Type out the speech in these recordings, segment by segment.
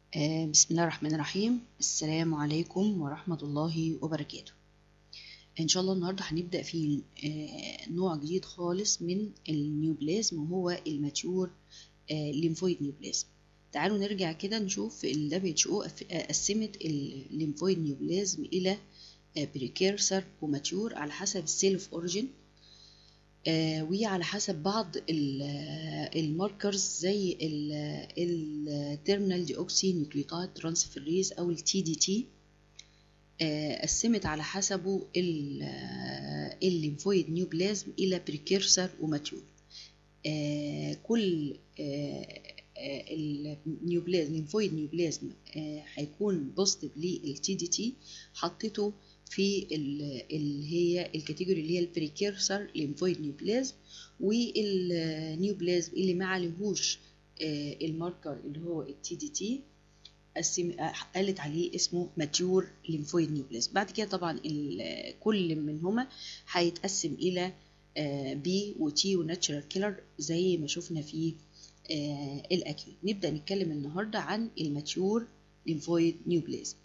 آه، بسم الله الرحمن الرحيم السلام عليكم ورحمة الله وبركاته إن شاء الله النهاردة هنبدأ في آه، نوع جديد خالص من النيوبلازم وهو الماتيور ليمفويد نيوبلازم تعالوا نرجع كده نشوف ال WHO قسمت الليمفويد نيوبلازم إلى بريكيرسر وماتيور على حسب السيل اوف اوريجين وعلى حسب بعض الماركرز زي التيرمينال ديوكسي نيوكليوتايد ترانسفيريز او التي دي تي قسمت على حسبه الليمفويد نيوبلازم الى بريكيرسر وماتيور كل النيوبلازم ليمفويد نيوبلازم هيكون بوزيتيف للتي دي تي حطيته في اللي هي الكاتيجوري اللي هي البريكيرسر ليمفويد نيوبلازم والنيوبلازم اللي ما عليهوش الماركر اللي هو التي دي تي قالت عليه اسمه ماتيور ليمفويد نيوبلازم بعد كده طبعا كل منهما هيتقسم الى بي وتي وناتشرال كيلر زي ما شفنا في الاكيو نبدا نتكلم النهارده عن الماتيور ليمفويد نيوبلازم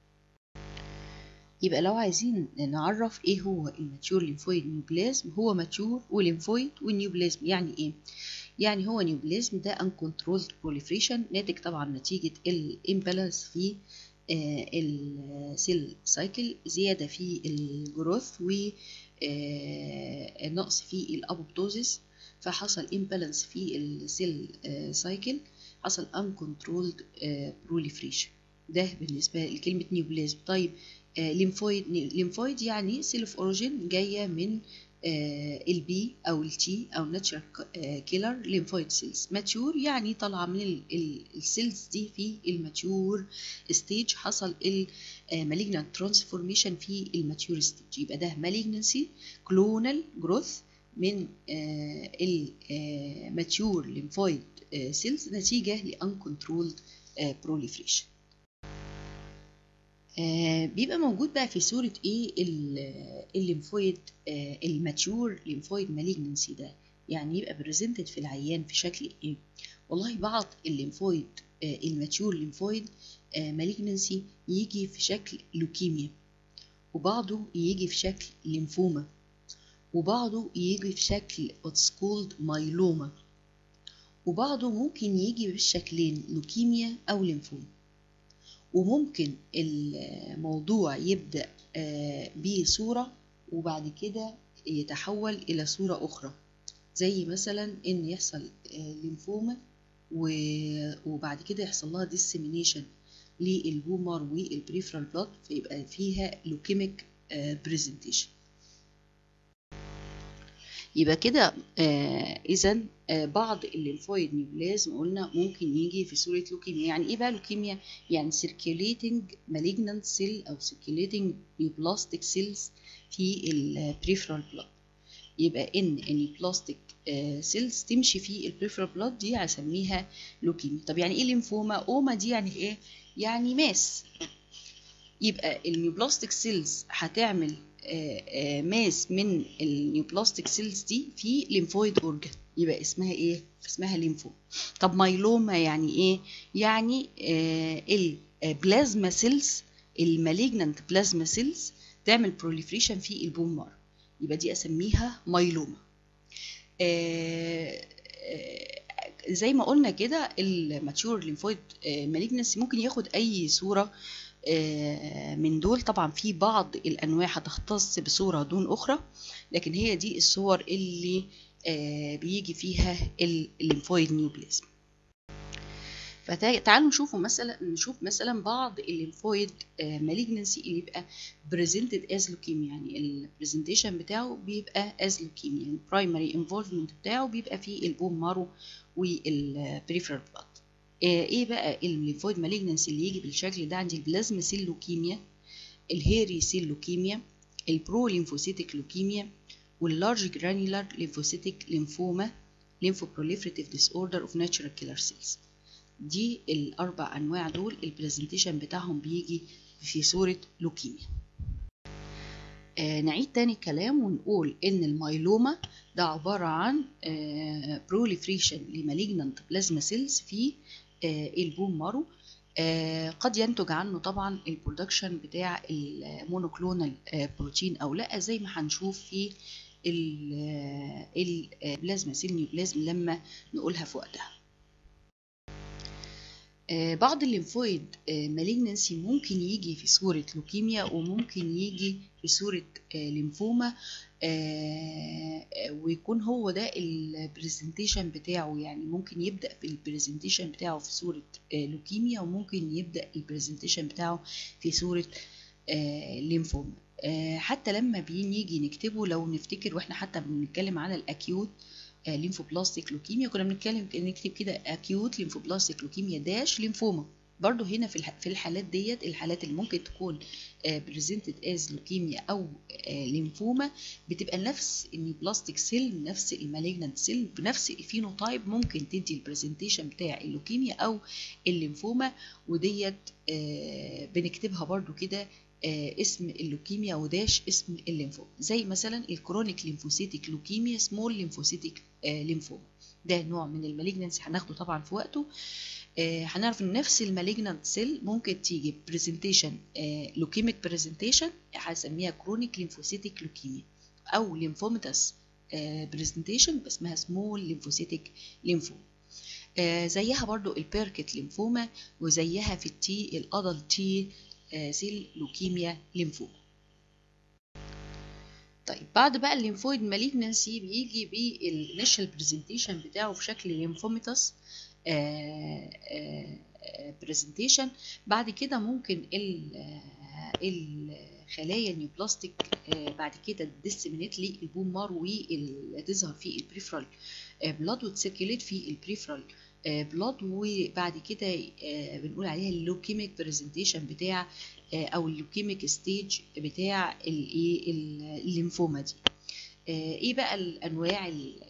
يبقى لو عايزين نعرف ايه هو الماتيور ليمفويد نيوبلازم هو ماتيور وليمفويد والنيوبلازم يعني ايه يعني هو نيوبلازم ده uncontrolled proliferation ناتج طبعا نتيجة الامبالانس في السيل سايكل زيادة في الجروث ونقص في الابوبتوزيس فحصل امبالانس في السيل سايكل حصل uncontrolled proliferation ده بالنسبة لكلمة نيوبلازم طيب ليمفويد ليمفويد يعني سيل اوف اوريجين جايه من البي او التي او ناتشرال كيلر ليمفويد سيلز ماتيور يعني طالعه من السيلز دي في الماتيور ستيج حصل المالجنانت ترانسفورميشن في الماتيور ستيج يبقى ده مالجنسي كلونال جروث من الماتيور ليمفويد سيلز نتيجه لانكونترولد بروليفريشن آه بيبقى موجود بقى في صورة ايه الليمفويد آه الماتيور ليمفويد مالجنسي ده يعني يبقى بريزنتد في العيان في شكل ايه والله بعض الليمفويد آه الماتيور ليمفويد مالجنسي يجي في شكل لوكيميا وبعضه يجي في شكل ليمفوما وبعضه يجي في شكل what's called مايلوما وبعضه ممكن يجي بالشكلين لوكيميا أو ليمفوما وممكن الموضوع يبدأ بصورة وبعد كده يتحول إلى صورة أخرى زي مثلا إن يحصل ليمفوما وبعد كده يحصل لها ديسيمينيشن للبومر والبريفرال بلاد فيبقى فيها لوكيميك بريزنتيشن يبقى كده آه اذا آه بعض الليمفويد نيوبلازم قلنا ممكن يجي في صوره لوكيميا يعني ايه بقى لوكيميا يعني circulating malignant cell او circulating neoplastic cells في البريفرال بلاد يبقى ان النيوبلاستيك سيلز تمشي في البريفرال بلاد دي هسميها لوكيميا طب يعني ايه ليمفوما اوما دي يعني ايه يعني ماس يبقى النيوبلاستيك سيلز هتعمل ماس من النيوبلاستيك سيلز دي في ليمفويد اورجان يبقى اسمها ايه اسمها ليمفو طب مايلوما يعني ايه يعني آه البلازما سيلز المالجنانت بلازما سيلز تعمل بروليفريشن في البون مارو يبقى دي اسميها مايلوما آه آه زي ما قلنا كده الماتيور ليمفويد مالجنسي ممكن ياخد اي صوره من دول طبعا في بعض الانواع هتختص بصوره دون اخرى لكن هي دي الصور اللي بيجي فيها الليمفويد نيوبلازم فتعالوا نشوفوا مثلا نشوف مثلا بعض الليمفويد مالجنسي اللي يبقى بريزنتد از لوكيميا يعني البرزنتيشن بتاعه بيبقى از لوكيميا يعني البرايمري انفولفمنت بتاعه بيبقى في البون مارو والبريفرال بلاد ايه بقى الليمفويد مالجنسي اللي يجي بالشكل ده عندي البلازما سيل لوكيميا الهيري سيل لوكيميا البرو ليمفوسيتك لوكيميا واللارج جرانيولار ليمفوسيتك ليمفوما ليمفو بروليفريتيف ديس اوردر اوف ناتشورال كيلر سيلز دي الاربع انواع دول البرزنتيشن بتاعهم بيجي في صوره لوكيميا آه نعيد تاني الكلام ونقول ان المايلوما ده عبارة عن بروليفريشن لمالجنانت بلازما سيلز في آه البون مارو آه، قد ينتج عنه طبعا البرودكشن بتاع المونوكلونال بروتين او لا زي ما هنشوف في البلازما سيل نيوبلازم لما نقولها في وقتها آه، بعض الليمفويد مالجنسي ممكن يجي في صورة لوكيميا وممكن يجي في صورة آه، ليمفوما آه، ويكون هو ده البرزنتيشن بتاعه يعني ممكن يبدأ في البرزنتيشن بتاعه في صورة لوكيميا وممكن يبدأ البرزنتيشن بتاعه في صورة ليمفوما حتى لما بنيجي نكتبه لو نفتكر واحنا حتى بنتكلم على الاكيوت ليمفوبلاستيك لوكيميا كنا بنتكلم نكتب كده اكيوت ليمفوبلاستيك لوكيميا داش ليمفوما برضو هنا في في الحالات ديت الحالات اللي ممكن تكون بريزنتد از لوكيميا او ليمفوما بتبقى نفس النيوبلاستيك سيل نفس المالجنانت سيل بنفس الفينوتايب ممكن تدي البرزنتيشن بتاع اللوكيميا او الليمفوما وديت بنكتبها برضو كده اسم اللوكيميا وداش اسم الليمفوما زي مثلا الكرونيك ليمفوسيتيك لوكيميا سمول ليمفوسيتيك ليمفوما ده نوع من المالجنانسي هناخده طبعا في وقته هنعرف ان نفس المالجنانت سيل ممكن تيجي برزنتيشن لوكيميك برزنتيشن هسميها كرونيك ليمفوسيتيك لوكيميا او ليمفوماتس برزنتيشن اسمها سمول ليمفوسيتيك ليمفوما زيها برضو البيركت ليمفوما وزيها في التي الادلت تي سيل لوكيميا ليمفوما طيب بعد بقى الليمفويد مالجنسي بيجي بالانيشال برزنتيشن بتاعه في شكل ليمفوميتاس برزنتيشن بعد كده ممكن الخلايا النيوبلاستيك بعد كده تديسمينيت للبون مارو وتظهر في البريفرال بلاد وتسيركيليت في البريفرال بلاد وبعد كده بنقول عليها اللوكيميك برزنتيشن بتاع او اللوكيميك ستيج بتاع الايه الليمفوما دي ايه بقى الانواع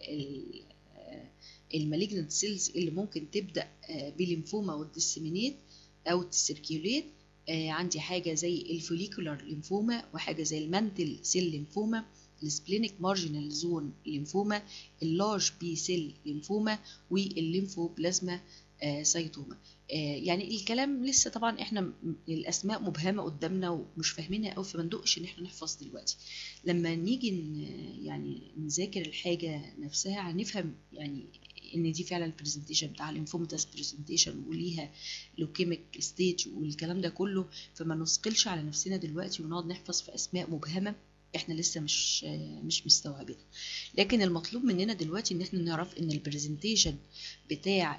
المالجنت سيلز اللي ممكن تبدا بليمفوما والديسمينيت او تسيركيوليت عندي حاجه زي الفوليكولار ليمفوما وحاجه زي المانتل سيل ليمفوما السبلينيك مارجنال زون ليمفوما اللارج بي سيل ليمفوما والليمفوبلازما سايتوما يعني الكلام لسه طبعا احنا الاسماء مبهمه قدامنا ومش فاهمينها قوي فما ندقش ان احنا نحفظ دلوقتي لما نيجي يعني نذاكر الحاجه نفسها هنفهم يعني ان دي فعلا البرزنتيشن بتاع الليمفوماتاس برزنتيشن وليها لوكيميك ستيج والكلام ده كله فما نثقلش على نفسنا دلوقتي ونقعد نحفظ في اسماء مبهمه احنا لسه مش مش مستوعبينها لكن المطلوب مننا دلوقتي ان احنا نعرف ان البرزنتيشن بتاع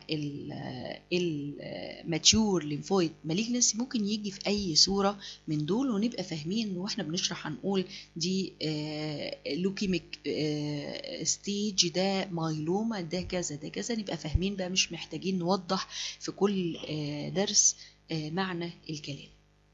الماتيور ليمفويد مالجنسي ممكن يجي في اي صوره من دول ونبقى فاهمين واحنا بنشرح هنقول دي لوكيميك ستيج ده مايلوما ده كذا ده كذا نبقى فاهمين بقى مش محتاجين نوضح في كل درس معنى الكلام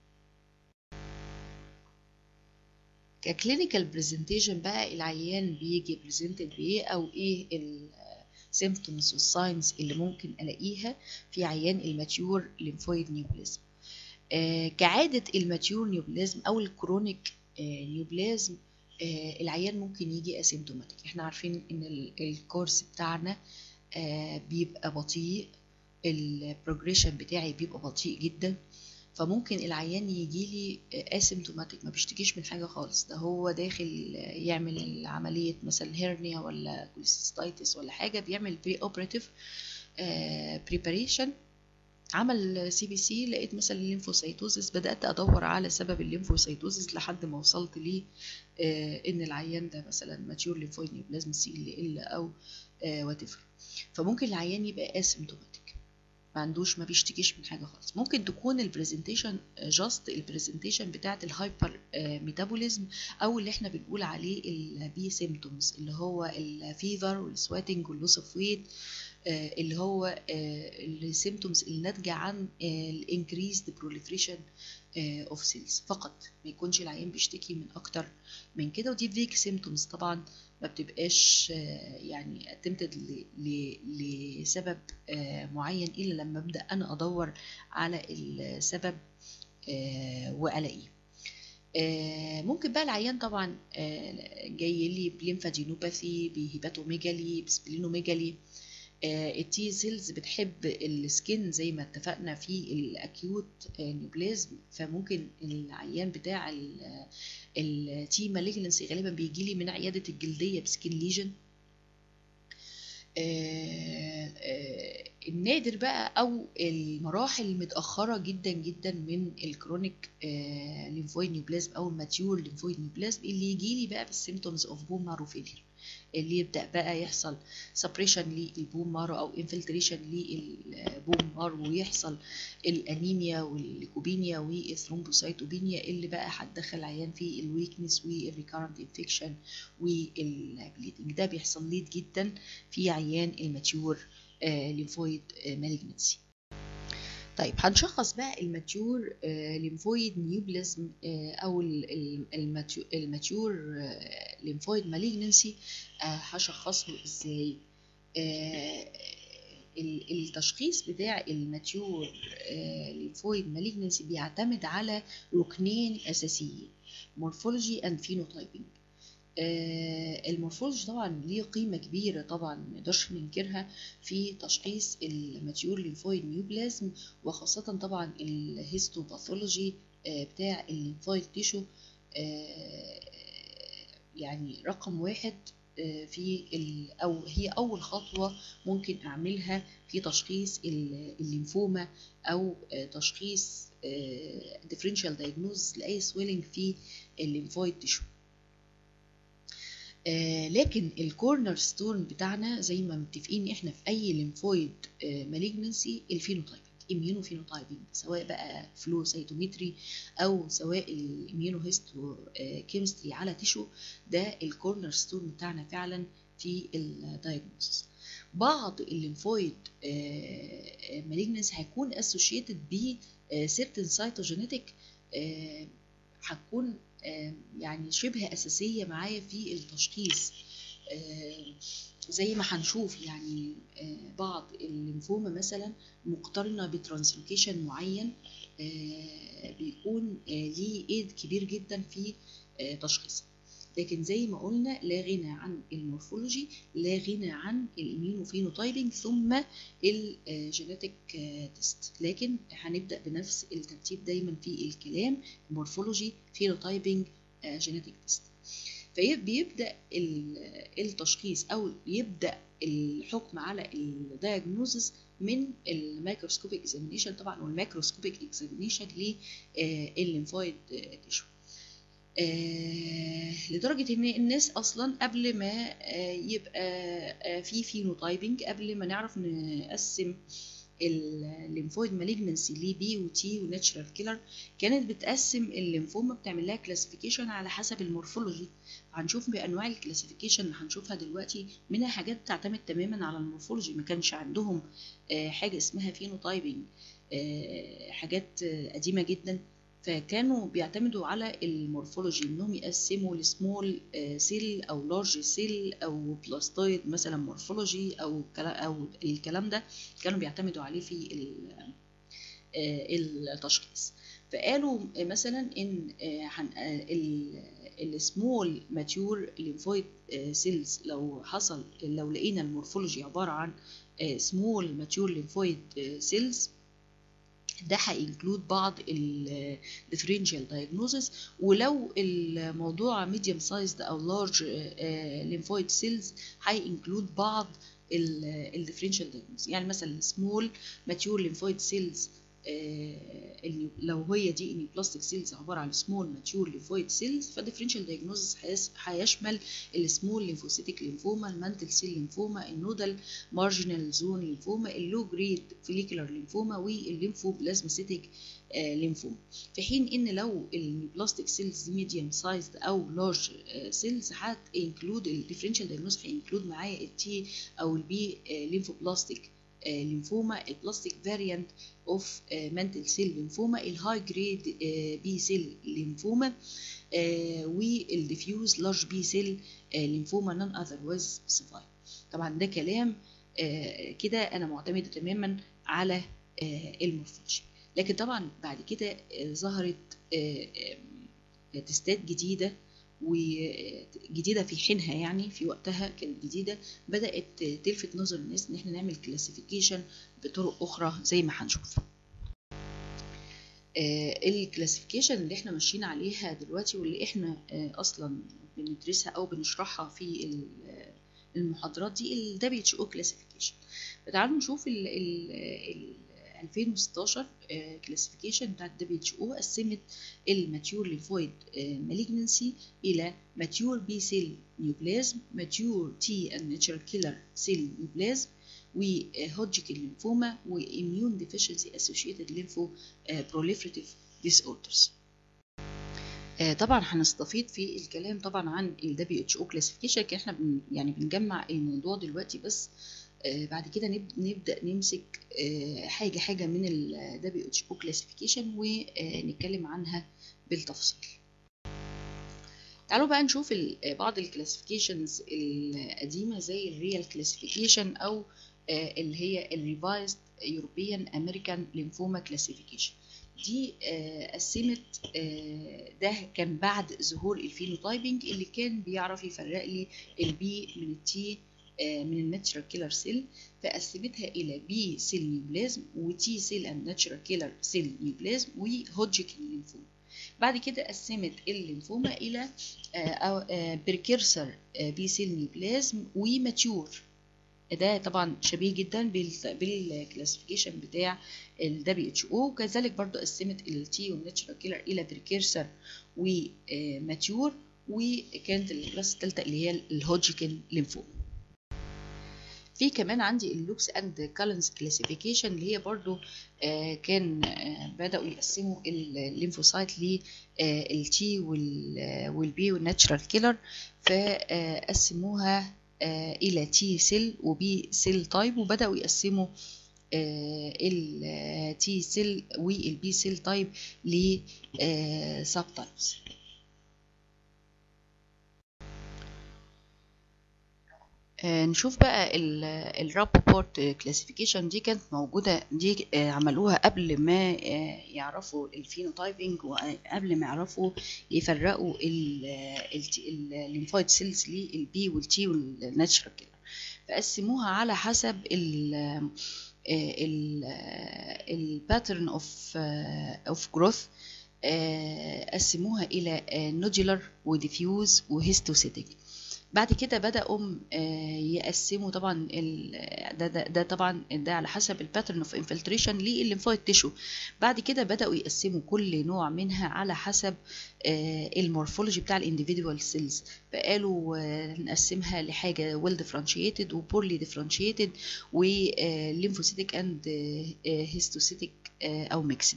ككلينيكال برزنتيشن بقى العيان بيجي بريزنتد بايه او ايه السيمبتومز والساينز اللي ممكن الاقيها في عيان الماتيور ليمفويد نيوبلازم آه كعاده الماتيور نيوبلازم او الكرونيك آه نيوبلازم آه العيان ممكن يجي اسيمتوماتيك احنا عارفين ان الكورس بتاعنا آه بيبقى بطيء البروجريشن بتاعي بيبقى بطيء جدا فممكن العيان يجي لي اسيمتوماتيك ما بيشتكيش من حاجه خالص ده هو داخل يعمل عمليه مثلا هيرنيا ولا كوليسيستايتس ولا حاجه بيعمل بري اوبراتيف بريباريشن عمل سي بي سي لقيت مثلا الليمفوسيتوزس بدات ادور على سبب الليمفوسيتوزس لحد ما وصلت ليه ان العيان ده مثلا ماتيور ليمفويد نيوبلازم سي ال او وات فممكن العيان يبقى اسيمتوماتيك ما عندوش ما بيشتكيش من حاجه خالص ممكن تكون البرزنتيشن جاست البرزنتيشن بتاعه الهايبر ميتابوليزم او اللي احنا بنقول عليه البي سيمتومز اللي هو الفيفر والسواتنج واللوس اوف ويت اللي هو السيمتومز اللي ناتجه عن الانكريزد بروليفريشن اوف سيلز فقط ما يكونش العيان بيشتكي من اكتر من كده ودي فيك سيمتومز طبعا ما بتبقاش يعني اتمتد لسبب معين الا لما ابدا انا ادور على السبب والاقيه ممكن بقى العيان طبعا جاي لي بليمفادينوباثي بهيباتوميجالي بسبلينوميجالي التي سيلز بتحب السكين زي ما اتفقنا في الاكيوت نيوبلازم فممكن العيان بتاع التي مالجنسي غالبا بيجي لي من عياده الجلديه بسكين ليجن النادر بقى او المراحل المتاخره جدا جدا من الكرونيك ليمفويد نيوبلازم او الماتيور ليمفويد نيوبلازم اللي يجي لي بقى بالسيمتومز اوف بون مارو فيلير اللي يبدا بقى يحصل سبريشن للبون مارو او انفلتريشن للبون مارو ويحصل الانيميا والليكوبينيا والثرومبوسايتوبينيا اللي بقى هتدخل عيان في الويكنس والريكارنت انفكشن والبليدنج ده بيحصل ليد جدا في عيان الماتيور ليمفويد مالجنسي طيب هنشخص بقى الماتيور ليمفويد نيوبلازم او الماتيور ليمفويد مالجنسي هشخصه ازاي التشخيص بتاع الماتيور ليمفويد مالجنسي بيعتمد على ركنين اساسيين مورفولوجي اند فينوتايبنج المورفولوجي طبعا ليه قيمه كبيره طبعا ما نقدرش ننكرها في تشخيص الماتيور ليمفويد نيوبلازم وخاصه طبعا الهيستوباثولوجي بتاع الليمفويد تيشو يعني رقم واحد في او هي اول خطوه ممكن اعملها في تشخيص الليمفوما او تشخيص differential diagnosis لاي سويلنج في الليمفويد تيشو آه لكن الكورنر ستون بتاعنا زي ما متفقين احنا في اي ليمفويد آه مالجنسي الفينوتايبنج اميونو فينوتايبنج سواء بقى فلو سيتومتري او سواء الاميونو هيستو آه كيمستري على تيشو ده الكورنر ستون بتاعنا فعلا في الدايجنوستس بعض الليمفويد مالجنس هيكون اسوشيتد ب سيرتن سايتوجينيتك هتكون يعني شبه أساسية معايا في التشخيص زي ما هنشوف يعني بعض الليمفوما مثلا مقترنة بترانسلوكيشن معين بيكون ليه ايد كبير جدا في تشخيصها لكن زي ما قلنا لا غنى عن المورفولوجي لا غنى عن الاميونوفينوتايبنج ثم الجينيتك تيست لكن هنبدا بنفس الترتيب دايما في الكلام مورفولوجي فينوتايبنج جينيتك تيست فبيبدا التشخيص او يبدا الحكم على الدايجنوزس من الميكروسكوبيك اكزامينيشن طبعا والماكروسكوبيك اكزامينيشن للليمفويد تيشو آه لدرجة إن الناس أصلا قبل ما آه يبقى آه في فينوتايبنج قبل ما نعرف نقسم الليمفويد مالجنسي ليه بي وتي وناتشرال كيلر كانت بتقسم الليمفوما بتعمل لها كلاسيفيكيشن على حسب المورفولوجي هنشوف بانواع الكلاسيفيكيشن اللي هنشوفها دلوقتي منها حاجات بتعتمد تماما على المورفولوجي ما كانش عندهم حاجه اسمها فينوتايبنج حاجات قديمه جدا فكانوا بيعتمدوا على المورفولوجي انهم يقسموا لسمول سيل او لارج سيل او بلاستويد مثلا مورفولوجي او او الكلام ده كانوا بيعتمدوا عليه في التشخيص فقالوا مثلا ان السمول ماتيور ليمفويد سيلز لو حصل لو لقينا المورفولوجي عباره عن سمول ماتيور ليمفويد سيلز ده هينكلود بعض الديفرنشال دايجنوزس ولو الموضوع ميديوم سايزد او لارج ليمفويد سيلز هينكلود بعض الديفرنشال دايجنوز يعني مثلا سمول ماتيور ليمفويد سيلز لو هي دي نيوبلاستيك سيلز عباره عن سمول ماتيور ليمفويد سيلز فالديفرنشال دايجنوزس هيشمل السمول ليمفوسيتيك ليمفوما المانتل سيل ليمفوما النودال مارجنال زون ليمفوما اللو جريد فوليكولار ليمفوما والليمفوبلازماسيتيك ليمفوما في حين ان لو النيوبلاستيك سيلز دي ميديوم سايزد او لارج سيلز هت انكلود الديفرنشال دايجنوز هينكلود معايا التي او البي ليمفوبلاستيك ليمفوما البلاستيك فاريانت اوف مانتل سيل ليمفوما الهاي جريد بي سيل ليمفوما والديفيوز لارج بي سيل ليمفوما نون اذروايز سبيسيفايد طبعا ده كلام كده انا معتمده تماما على المورفولوجي لكن طبعا بعد كده ظهرت تستات جديده وجديدة في حينها يعني في وقتها كانت جديدة بدأت تلفت نظر الناس إن احنا نعمل كلاسيفيكيشن بطرق أخرى زي ما هنشوف الكلاسيفيكيشن اللي احنا ماشيين عليها دلوقتي واللي احنا اصلا بندرسها او بنشرحها في المحاضرات دي ال WHO classification فتعالوا نشوف ال ال 2016 كلاسيفيكيشن بتاعت WHO قسمت الماتيور ليمفويد مالجنسي الى ماتيور بي سيل نيوبلازم ماتيور تي اند ناتشرال كيلر سيل نيوبلازم وهودجكن ليمفوما واميون ديفيشنسي اسوشيتد ليمفو بروليفريتيف ديس اوردرز طبعا هنستفيد في الكلام طبعا عن ال WHO كلاسيفيكيشن احنا بن يعني بنجمع الموضوع دلوقتي بس بعد كده نبدا نمسك حاجه حاجه من ال WHO كلاسيفيكيشن ونتكلم عنها بالتفصيل تعالوا بقى نشوف بعض الكلاسيفيكيشنز القديمه زي الريال كلاسيفيكيشن او اللي هي الريفايزد يوروبيان امريكان ليمفوما كلاسيفيكيشن دي قسمت ده كان بعد ظهور الفينوتايبنج اللي كان بيعرف يفرق لي البي من التي من الناتشرال كيلر سيل فقسمتها الى بي سيل نيوبلازم وتي سيل اند ناتشرال كيلر سيل نيوبلازم وهودجكن ليمفوما بعد كده قسمت الليمفوما الى بريكيرسر بي سيل نيوبلازم وماتيور ده طبعا شبيه جدا بالكلاسيفيكيشن بتاع ال WHO وكذلك برضو قسمت ال T والناتشرال كيلر الى بريكيرسر وماتيور وكانت الكلاس الثالثه اللي هي الهودجكن ليمفوما في كمان عندي اللوكس اند كالنز كلاسيفيكيشن اللي هي برضو آه كان آه بداوا يقسموا الليمفوسايت للتي والبي والناتشرال كيلر فقسموها آه الى تي سيل وبي سيل تايب وبداوا يقسموا التي سيل والبي سيل تايب ل سب تايبس نشوف بقى الرابورت كلاسيفيكيشن دي كانت موجودة دي عملوها قبل ما يعرفوا الفينوتايبنج وقبل ما يعرفوا يفرقوا الليمفويد سيلز للبي والتي والناتشرال كيلر فقسموها على حسب ال الباترن اوف اوف جروث قسموها الى نودولار وديفيوز وهيستوسيتيك بعد كده بدأوا يقسموا طبعا ده, ده, ده طبعا ده على حسب الباترن اوف انفلتريشن للليمفويد تيشو بعد كده بدأوا يقسموا كل نوع منها على حسب المورفولوجي بتاع الانديفيدوال سيلز فقالوا نقسمها لحاجه ويل ديفرنشيتد وبورلي ديفرنشيتد وليمفوسيتك اند هيستوسيتك او ميكسد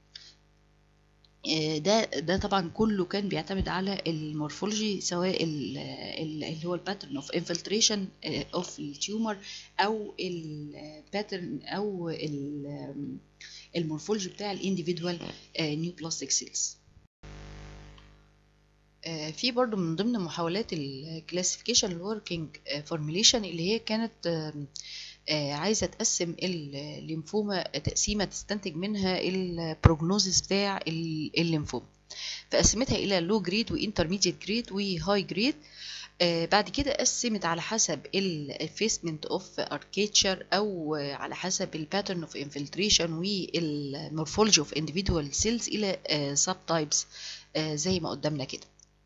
ده ده طبعا كله كان بيعتمد على المورفولوجي سواء اللي هو الباترن اوف انفلتريشن اوف التيومر او الباترن او المورفولوجي بتاع الانديفيدوال نيو بلاستيك سيلز في برضو من ضمن محاولات الكلاسيفيكيشن الوركينج فورميليشن اللي هي كانت عايزه تقسم الليمفوما تقسيمه تستنتج منها البروجنوزيس بتاع الليمفوما فقسمتها الى لو جريد وانترميديت جريد وهاي جريد بعد كده قسمت على حسب الفيسمنت اوف اركيتشر او على حسب الباترن اوف انفلتريشن والمورفولوجي اوف individual سيلز الى سب تايبس زي ما قدامنا كده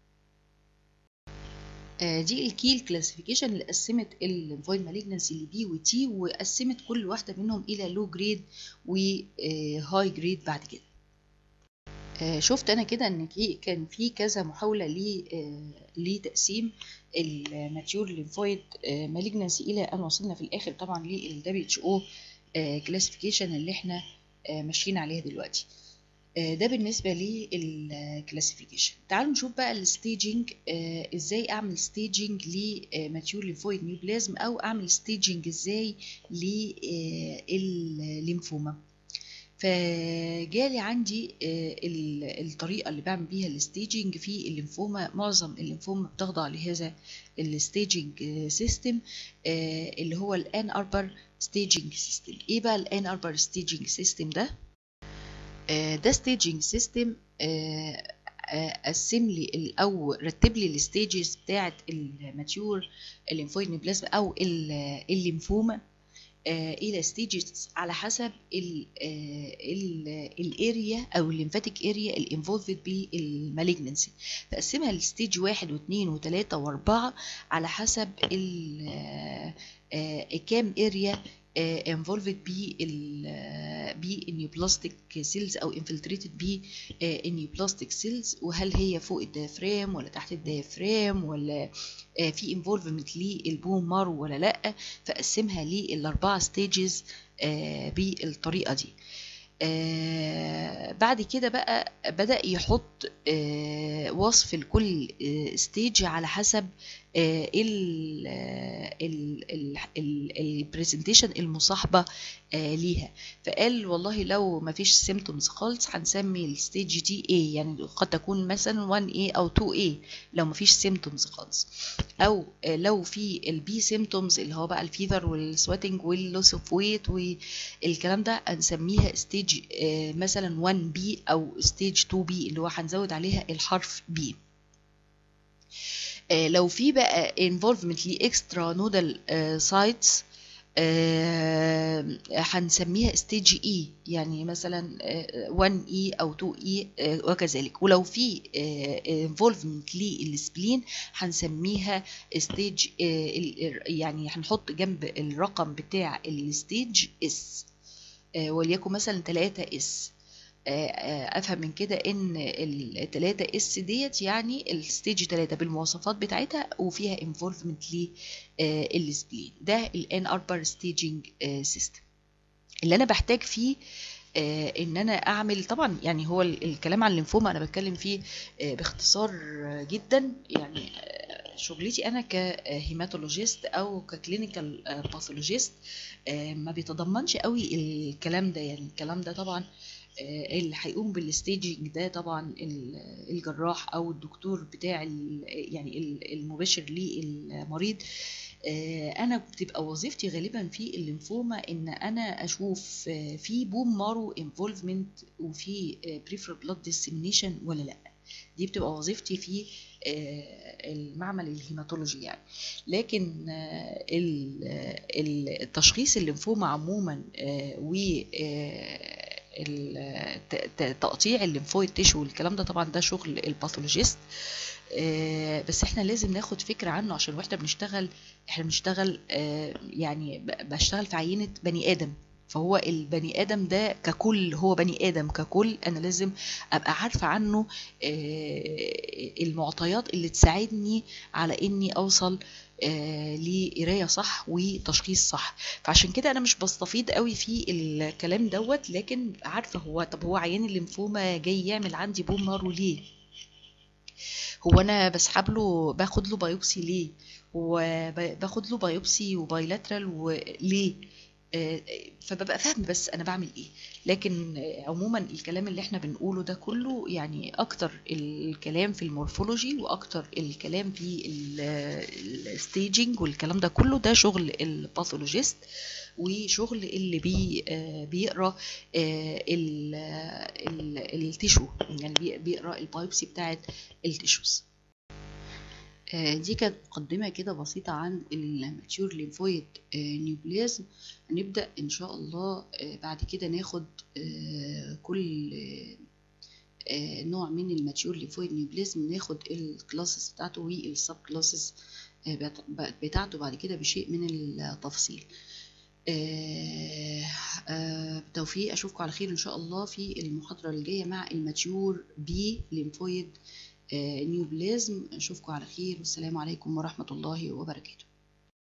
دي الكيل كلاسيفيكيشن اللي قسمت الليمفويد مالجنسي لبي وتي وقسمت كل واحده منهم الى لو جريد وهاي جريد بعد كده شفت انا كده ان كان في كذا محاوله لتقسيم الماتيور ليمفويد مالجنسي الى ان وصلنا في الاخر طبعا لل WHO كلاسيفيكيشن اللي احنا ماشيين عليها دلوقتي ده بالنسبة للكلاسيفيكيشن تعالوا نشوف بقى الستيجنج ازاي اعمل ستيجنج لماتيور ليمفويد نيوبلازم او اعمل ستيجنج ازاي للليمفوما فجالي عندي الطريقة اللي بعمل بيها الستيجنج في الليمفوما معظم الليمفوما بتخضع لهذا الستيجنج سيستم اللي هو الان اربر ستيجنج سيستم ايه بقى الان اربر ستيجنج سيستم ده ده ستيجنج سيستم آه، قسم لي او رتب لي الستيجز بتاعه الماتيور الليمفويد نيوبلازم او الليمفوما الى ستيجز على حسب الاريا او الليمفاتيك اريا الانفولفد بالمالجنسي فقسمها لستيج واحد واثنين وثلاثة واربعة على حسب كام اريا انفولفد بالنيوبلاستيك سيلز او انفلتريتد بالنيوبلاستيك سيلز وهل هي فوق الديافرام ولا تحت الديافرام ولا في انفولفمنت للبون مارو ولا لا فقسمها للاربعه ستيجز بالطريقه دي آه بعد كده بقى بدأ يحط آه وصف لكل آه ستيج على حسب البرزنتيشن المصاحبة ليها فقال والله لو ما فيش سيمتومز خالص هنسمي الستيج دي A يعني قد تكون مثلا 1A أو 2A لو ما فيش سيمتومز خالص أو لو في البي سيمتومز اللي هو بقى الفيفر والسويتنج واللوس اوف ويت والكلام ده هنسميها ستيج مثلا 1B أو ستيج 2B اللي هو هنزود عليها الحرف B آه لو في بقى involvement لاكسترا نودال سايتس هنسميها ستيج اي يعني مثلا 1 اي او 2 اي وكذلك ولو في انفولفمنت للسبلين هنسميها ستيج يعني هنحط جنب الرقم بتاع الستيج اس وليكن مثلا 3 اس افهم من كده ان التلاتة اس ديت يعني الستيج تلاتة بالمواصفات بتاعتها وفيها انفولفمنت للسبلين ده الان اربر ستيجنج سيستم اللي انا بحتاج فيه ان انا اعمل طبعا يعني هو الكلام عن الليمفوما انا بتكلم فيه باختصار جدا يعني شغلتي انا كهيماتولوجيست او ككلينيكال باثولوجيست ما بيتضمنش قوي الكلام ده يعني الكلام ده طبعا اللي هيقوم بالستيجنج ده طبعا الجراح او الدكتور بتاع يعني المباشر للمريض انا بتبقى وظيفتي غالبا في الليمفوما ان انا اشوف في بوم مارو انفولفمنت وفي بريفر بلاد ديسيمينيشن ولا لا دي بتبقى وظيفتي في المعمل الهيماتولوجي يعني لكن التشخيص الليمفوما عموما و تقطيع الليمفويد تيشو والكلام ده طبعا ده شغل الباثولوجيست بس احنا لازم ناخد فكره عنه عشان واحنا بنشتغل احنا بنشتغل يعني بشتغل في عينه بني ادم فهو البني ادم ده ككل هو بني ادم ككل انا لازم ابقى عارفه عنه المعطيات اللي تساعدني على اني اوصل آه لقرايه صح وتشخيص صح فعشان كده انا مش بستفيض قوي في الكلام دوت لكن عارفه هو طب هو عيان الليمفوما جاي يعمل عندي بوم مارو ليه هو انا بسحب له باخد له بايوبسي ليه وباخد له بايوبسي وبايلاترال وليه فببقى فاهم بس انا بعمل ايه لكن عموما الكلام اللي احنا بنقوله ده كله يعني اكتر الكلام في المورفولوجي واكتر الكلام في الستيجنج والكلام ده كله ده شغل الباثولوجيست وشغل اللي بي بيقرا التيشو يعني بيقرا البايبسي بتاعت التيشوز دي كانت مقدمة كده بسيطة عن الماتيور ليمفويد نيوبلازم هنبدأ إن شاء الله بعد كده ناخد كل نوع من الماتيور ليمفويد نيوبلازم ناخد الكلاسز بتاعته والسب كلاسز بتاعته بعد كده بشيء من التفصيل بالتوفيق أشوفكم على خير إن شاء الله في المحاضرة الجاية مع الماتيور بي ليمفويد نيوبلازم اشوفكم على خير والسلام عليكم ورحمه الله وبركاته